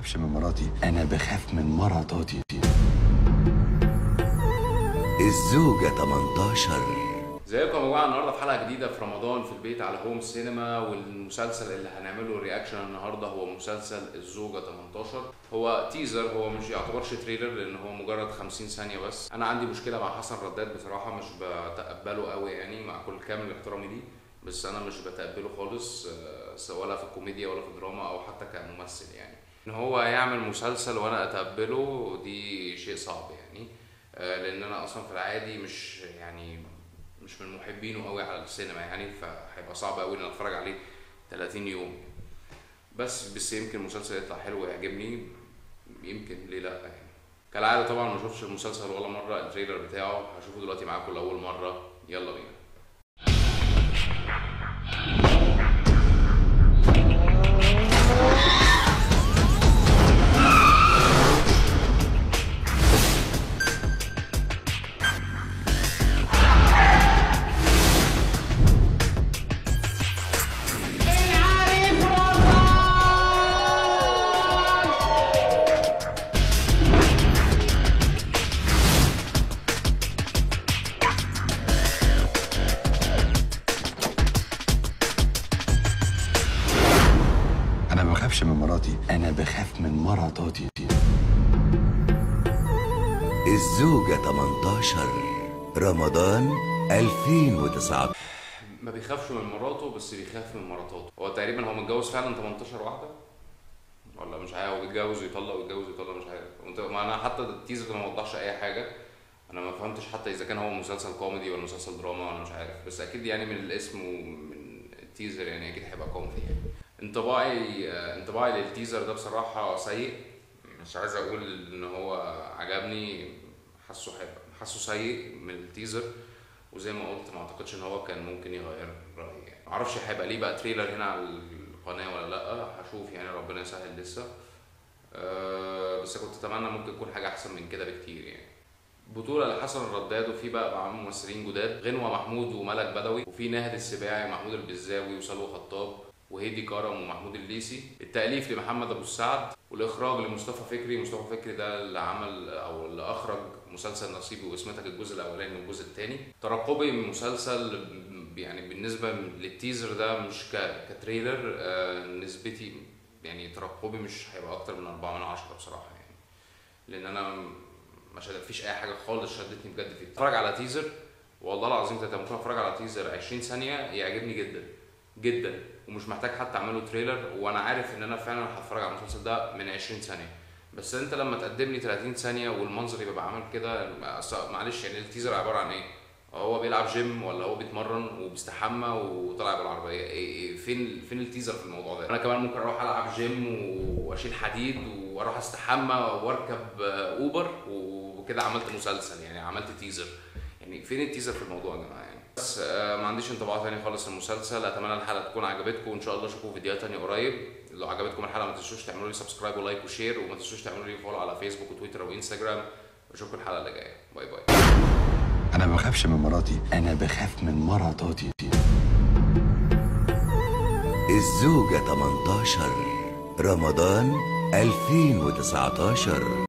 بخافش من مراتي انا بخاف من مراتاتي الزوجة 18 ازيكم يا جماعه النهارده في حلقه جديده في رمضان في البيت على هوم سينما والمسلسل اللي هنعمله رياكشن النهارده هو مسلسل الزوجه 18 هو تيزر هو مش يعتبرش تريلر لان هو مجرد 50 ثانيه بس انا عندي مشكله مع حسن رداد بصراحه مش بتقبله قوي يعني مع كل كامل احترامي ليه بس انا مش بتقبله خالص آه، سواء ولا في الكوميديا ولا في الدراما او حتى كممثل يعني ان هو يعمل مسلسل وانا اتقبله دي شيء صعب يعني آه، لان انا اصلا في العادي مش يعني مش من محبينه قوي على السينما يعني فهيبقى صعب قوي ان أنا اتفرج عليه 30 يوم بس بس يمكن المسلسل يطلع حلو ويعجبني يمكن ليه لا يعني كالعاده طبعا ما شفتش المسلسل ولا مره التريلر بتاعه هشوفه دلوقتي معاكم لاول مره يلا بينا انا ما بخافش من مراتي انا بخاف من مراتاتي الزوجة 18 رمضان 2019 ما بيخافش من مراته بس بيخاف من مراتاته هو تقريبا هو متجوز فعلا 18 واحده ولا مش عارف هو بيتجوز ويطلق ويتجوز ويطلق مش عارف وانت ما انا حتى التيزر ده ما وضحش اي حاجه انا ما فهمتش حتى اذا كان هو مسلسل كوميدي ولا مسلسل دراما ولا مش عارف بس اكيد يعني من الاسم ومن التيزر يعني اكيد هيبقى كوميدي يعني انطباعي آه، انطباعي للتيزر ده بصراحه سيء مش عايز اقول ان هو عجبني حاسه هيبقى حاسه سيء من التيزر وزي ما قلت ما اعتقدش ان هو كان ممكن يغير رايي يعني معرفش هيبقى ليه بقى تريلر هنا على القناه ولا لا هشوف يعني ربنا يسهل لسه أه بس كنت اتمنى ممكن تكون حاجه احسن من كده بكتير يعني بطولة لحسن الرداد وفي بقى مع ممثلين جداد غنوة محمود وملك بدوي وفي ناهد السباعي محمود البزاوي وسلوى خطاب وهيدي كرم ومحمود الليسي التأليف لمحمد أبو السعد والإخراج لمصطفى فكري مصطفى فكري ده اللي عمل أو اللي أخرج مسلسل نصيبي واسمتك الجزء الأولاني والجزء الثاني ترقبي من مسلسل يعني بالنسبة للتيزر ده مش ك- كتريلر آه، نسبتي يعني ترقبي مش هيبقى أكتر من أربعة من عشرة بصراحة يعني لأن أنا ما شد- فيش اي حاجه خالص شدتني بجد فيه اتفرج على تيزر والله العظيم ده ممكن اتفرج على تيزر 20 ثانيه يعجبني جدا جدا ومش محتاج حتى اعمله تريلر وانا عارف ان انا فعلا هتفرج على المسلسل ده من 20 ثانيه بس انت لما تقدم لي 30 ثانيه والمنظر يبقى عامل كده أصل- معلش يعني التيزر عباره عن ايه هو بيلعب جيم ولا هو بيتمرن وبيستحمى وطالع بالعربيه إيه إيه فين فين التيزر في الموضوع ده انا كمان ممكن اروح العب جيم واشيل حديد واروح استحمى واركب آه، اوبر وكده عملت مسلسل يعني عملت تيزر يعني فين التيزر في الموضوع يا جماعه يعني بس آه، ما عنديش انطباع تاني خالص المسلسل اتمنى الحلقه تكون عجبتكم وان شاء الله اشوفكم فيديوهات تانية قريب لو عجبتكم الحلقه ما تنسوش تعملوا لي سبسكرايب ولايك وشير وما تنسوش تعملوا لي فولو على فيسبوك وتويتر وانستجرام اشوفكم الحلقه اللي جايه باي باي انا ما بخافش من مراتي انا بخاف من مراتاتي الزوجة 18 رمضان 2019